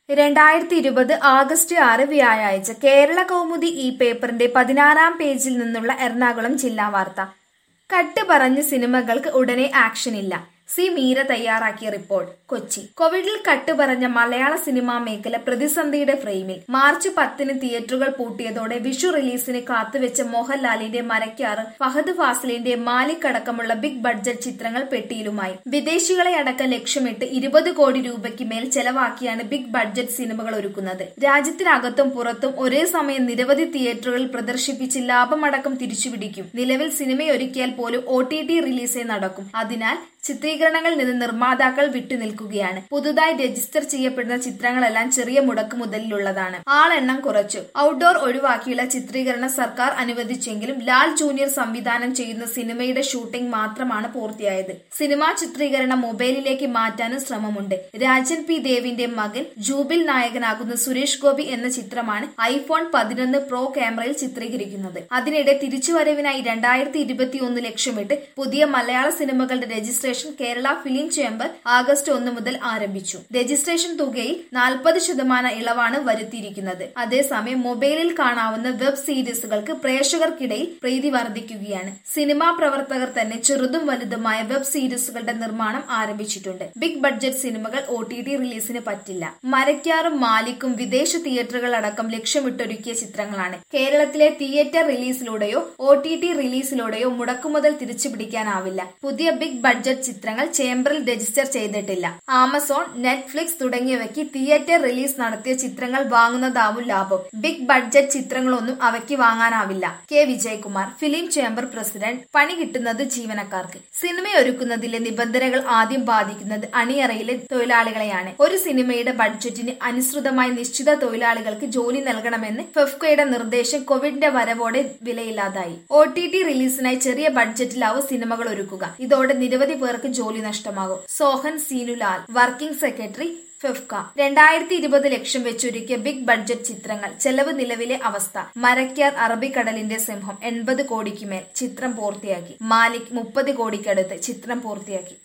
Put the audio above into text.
രണ്ടായിരത്തി ഇരുപത് ആഗസ്റ്റ് ആറ് വ്യാഴാഴ്ച കേരള കൗമുദി ഈ പേപ്പറിന്റെ പതിനാറാം പേജിൽ നിന്നുള്ള എറണാകുളം ജില്ലാ വാർത്ത കട്ട് പറഞ്ഞ സിനിമകൾക്ക് ഉടനെ ആക്ഷൻ ഇല്ല സി മീര തയ്യാറാക്കിയ റിപ്പോർട്ട് കൊച്ചി കോവിഡിൽ കട്ട് പറഞ്ഞ മലയാള സിനിമാ മേഖല പ്രതിസന്ധിയുടെ ഫ്രെയിമിൽ മാർച്ച് പത്തിന് തിയേറ്ററുകൾ പൂട്ടിയതോടെ വിഷു റിലീസിന് കാത്തുവെച്ച മോഹൻലാലിന്റെ മരക്കാറ് ഫഹദ് ഫാസിലിന്റെ മാലിക് അടക്കമുള്ള ബിഗ് ബഡ്ജറ്റ് ചിത്രങ്ങൾ പെട്ടിയിലുമായി വിദേശികളെ അടക്കം ലക്ഷ്യമിട്ട് ഇരുപത് കോടി രൂപയ്ക്ക് മേൽ ചെലവാക്കിയാണ് ബിഗ് ബഡ്ജറ്റ് സിനിമകൾ ഒരുക്കുന്നത് രാജ്യത്തിനകത്തും പുറത്തും ഒരേ സമയം നിരവധി തിയേറ്ററുകളിൽ പ്രദർശിപ്പിച്ച് ലാഭമടക്കം തിരിച്ചുപിടിക്കും നിലവിൽ സിനിമയൊരുക്കിയാൽ പോലും ഒ ടി ടി റിലീസേ നടക്കും അതിനാൽ ചിത്രീകരണങ്ങളിൽ നിന്ന് നിർമ്മാതാക്കൾ വിട്ടുനിൽക്കുകയാണ് പുതുതായി രജിസ്റ്റർ ചെയ്യപ്പെടുന്ന ചിത്രങ്ങളെല്ലാം ചെറിയ മുടക്ക് മുതലിലുള്ളതാണ് ആളെണ്ണം കുറച്ചു ഔട്ട്ഡോർ ഒഴിവാക്കിയുള്ള ചിത്രീകരണം സർക്കാർ അനുവദിച്ചെങ്കിലും ലാൽ ജൂനിയർ സംവിധാനം ചെയ്യുന്ന സിനിമയുടെ ഷൂട്ടിംഗ് മാത്രമാണ് പൂർത്തിയായത് സിനിമാ ചിത്രീകരണം മൊബൈലിലേക്ക് മാറ്റാനും ശ്രമമുണ്ട് രാജൻ പി ദേവിന്റെ മകൻ ജൂബിൽ നായകനാകുന്ന സുരേഷ് ഗോപി എന്ന ചിത്രമാണ് ഐഫോൺ പതിനൊന്ന് പ്രോ ക്യാമറയിൽ ചിത്രീകരിക്കുന്നത് അതിനിടെ തിരിച്ചുവരവിനായി രണ്ടായിരത്തി ഇരുപത്തി ഒന്ന് ലക്ഷ്യമിട്ട് പുതിയ മലയാള സിനിമകളുടെ രജിസ്ട്രേഷൻ കേരള ഫിലിം ചേംബർ ആഗസ്റ്റ് ഒന്ന് മുതൽ ആരംഭിച്ചു രജിസ്ട്രേഷൻ തുകയിൽ നാൽപ്പത് ശതമാനം ഇളവാണ് വരുത്തിയിരിക്കുന്നത് അതേസമയം മൊബൈലിൽ കാണാവുന്ന വെബ് സീരീസുകൾക്ക് പ്രേക്ഷകർക്കിടയിൽ പ്രീതി വർദ്ധിക്കുകയാണ് സിനിമാ പ്രവർത്തകർ തന്നെ ചെറുതും വലുതുമായ വെബ് സീരീസുകളുടെ നിർമ്മാണം ആരംഭിച്ചിട്ടുണ്ട് ബിഗ് ബഡ്ജറ്റ് സിനിമകൾ ഒ ടി ടി റിലീസിന് പറ്റില്ല മരക്കാറും മാലിക്കും വിദേശ തിയേറ്ററുകൾ അടക്കം ലക്ഷ്യമിട്ടൊരുക്കിയ ചിത്രങ്ങളാണ് കേരളത്തിലെ തിയേറ്റർ റിലീസിലൂടെയോ ഒ ടി ടി റിലീസിലൂടെയോ മുടക്കുമുതൽ തിരിച്ചുപിടിക്കാനാവില്ല പുതിയ ബിഗ് ബഡ്ജറ്റ് ചിത്രങ്ങൾ ചേംബറിൽ രജിസ്റ്റർ ചെയ്തിട്ടില്ല ആമസോൺ നെറ്റ്ഫ്ലിക്സ് തുടങ്ങിയവയ്ക്ക് തിയേറ്റർ റിലീസ് നടത്തിയ ചിത്രങ്ങൾ വാങ്ങുന്നതാവും ലാഭം ബിഗ് ബഡ്ജറ്റ് ചിത്രങ്ങളൊന്നും അവയ്ക്ക് വാങ്ങാനാവില്ല K Vijayakumar film chamber president പണി കിട്ടുന്നത് ജീവനക്കാർക്ക് സിനിമയൊരുക്കുന്നതിലെ നിബന്ധനകൾ ആദ്യം ബാധിക്കുന്നത് അണിയറയിലെ തൊഴിലാളികളെയാണ് ഒരു സിനിമയുടെ ബഡ്ജറ്റിന് അനുസൃതമായി നിശ്ചിത തൊഴിലാളികൾക്ക് ജോലി നൽകണമെന്ന് ഫെഫ്കയുടെ നിർദ്ദേശം കോവിഡിന്റെ വരവോടെ വിലയില്ലാതായി ഒ ടി ടി റിലീസിനായി ചെറിയ ബഡ്ജറ്റിലാവും സിനിമകൾ ഒരുക്കുക ഇതോടെ നിരവധി പേർക്ക് ജോലി നഷ്ടമാകും സോഹൻ സീനുലാൽ വർക്കിംഗ് സെക്രട്ടറി ഫെഫ്ക രണ്ടായിരത്തി ഇരുപത് ലക്ഷം വെച്ചൊരുക്കിയ ബിഗ് ബഡ്ജറ്റ് ചിത്രങ്ങൾ ചെലവ് നിലവിലെ അവസ്ഥ മരക്കാർ അറബിക്കടലിന്റെ സിംഹം എൺപത് കോടിക്ക് മേൽ ചിത്രം പൂർത്തിയാക്കി മാലിക് മുപ്പത് കോടിക്കടുത്ത് ചിത്രം പൂർത്തിയാക്കി